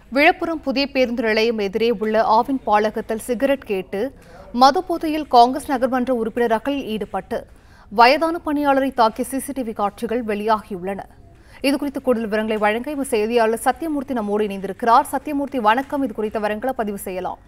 விழுப்புரம் புதிய பேருந்து நிலையம் எதிரே உள்ள ஆவின் பாலகத்தில் சிகரெட் கேட்டு மதுபோதையில் காங்கிரஸ் நகர்மன்ற உறுப்பினர் அகலில் ஈடுபட்டு வயதான பணியாளரை தாக்கிய சிசிடிவி காட்சிகள் வெளியாகியுள்ளன இதுகுறித்து கூடுதல் விவரங்களை வழங்க எமது செய்தியாளர் சத்யமூர்த்தி நம்மோடு இணைந்திருக்கிறார் சத்யமூர்த்தி வணக்கம் இது குறித்த விவரங்களை பதிவு செய்யலாம்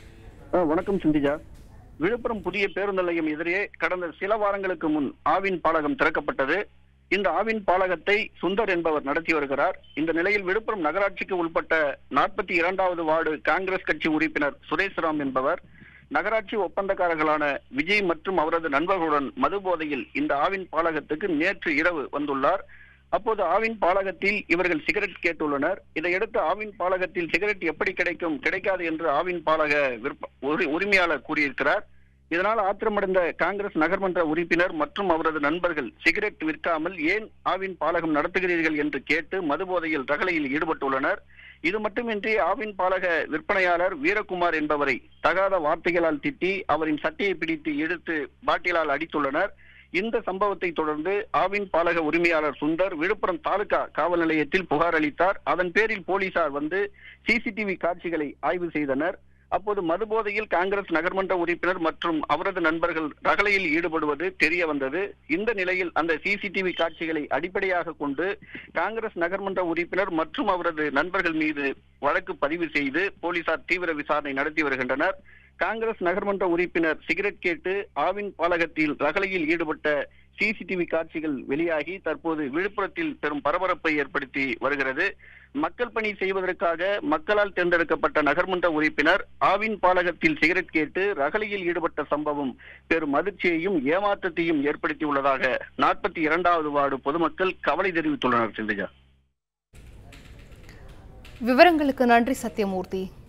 ஆ, வணக்கம் சிந்திஜா விழுப்புரம் புதிய பேருந்து நிலையம் எதிரே கடந்த சில வாரங்களுக்கு முன் ஆவின் பாலகம் திறக்கப்பட்டது இந்த ஆவின் பாலகத்தை சுந்தர் என்பவர் நடத்தி வருகிறார் இந்த நிலையில் விழுப்புரம் நகராட்சிக்கு உட்பட்ட நாற்பத்தி இரண்டாவது வார்டு காங்கிரஸ் கட்சி உறுப்பினர் சுரேஷ்ராம் என்பவர் நகராட்சி ஒப்பந்தக்காரர்களான விஜய் மற்றும் அவரது நண்பர்களுடன் மது போதையில் இந்த ஆவின் பாலகத்துக்கு நேற்று இரவு வந்துள்ளார் அப்போது ஆவின் பாலகத்தில் இவர்கள் சிகரெட் கேட்டுள்ளனர் இதையடுத்து ஆவின் பாலகத்தில் சிகரெட் எப்படி கிடைக்கும் கிடைக்காது என்று ஆவின் பாலக விற்ப- உரி- உரிமையாளர் கூறியிருக்கிறார் இதனால் ஆத்திரமடைந்த காங்கிரஸ் நகர்மன்ற உறுப்பினர் மற்றும் அவரது நண்பர்கள் சிகரெட் விற்காமல் ஏன் ஆவின் பாலகம் நடத்துகிறீர்கள் என்று கேட்டு மதுபோதையில் ரகளையில் ஈடுபட்டுள்ளனர் இது மட்டுமின்றி ஆவின் பாலக விற்பனையாளர் வீரகுமார் என்பவரை தகாத வார்த்தைகளால் திட்டி அவரின் சட்டையை பிடித்து இழுத்து பாட்டிலால் அடித்துள்ளனர் இந்த சம்பவத்தை தொடர்ந்து ஆவின் பாலக உரிமையாளர் சுந்தர் விழுப்புரம் தாலுகா காவல் நிலையத்தில் புகார் அளித்தார் அதன் பேரில் போலீசார் வந்து சிசிடிவி காட்சிகளை ஆய்வு செய்தனர் அப்போது மதுபோதையில் காங்கிரஸ் நகர்மன்ற உறுப்பினர் மற்றும் அவரது நண்பர்கள் ரகளையில் ஈடுபடுவது தெரிய வந்தது இந்த நிலையில் அந்த சிசிடிவி காட்சிகளை அடிப்படையாக கொண்டு காங்கிரஸ் நகர்மன்ற உறுப்பினர் மற்றும் அவரது நண்பர்கள் மீது வழக்கு பதிவு செய்து போலீசார் தீவிர விசாரணை நடத்தி வருகின்றனர் காங்கிரஸ் நகர்மன்ற உறுப்பினர் சிகரெட் கேட்டு ஆவின் பாலகத்தில் ரகளையில் ஈடுபட்ட சிசிடிவி காட்சிகள் வெளியாகி தற்போது விழுப்புரத்தில் பெரும் பரபரப்பை ஏற்படுத்தி வருகிறது மக்கள் பணி செய்வதற்காக மக்களால் தேர்ந்தெடுக்கப்பட்ட நகர்மன்ற உறுப்பினர் ஆவின் பாலகத்தில் சிகரெட் கேட்டு ரகளையில் ஈடுபட்ட சம்பவம் பெரும் அதிர்ச்சியையும் ஏமாற்றத்தையும் ஏற்படுத்தியுள்ளதாக நாற்பத்தி இரண்டாவது வார்டு பொதுமக்கள் கவலை தெரிவித்துள்ளனர் சிந்திஜா விவரங்களுக்கு நன்றி சத்யமூர்த்தி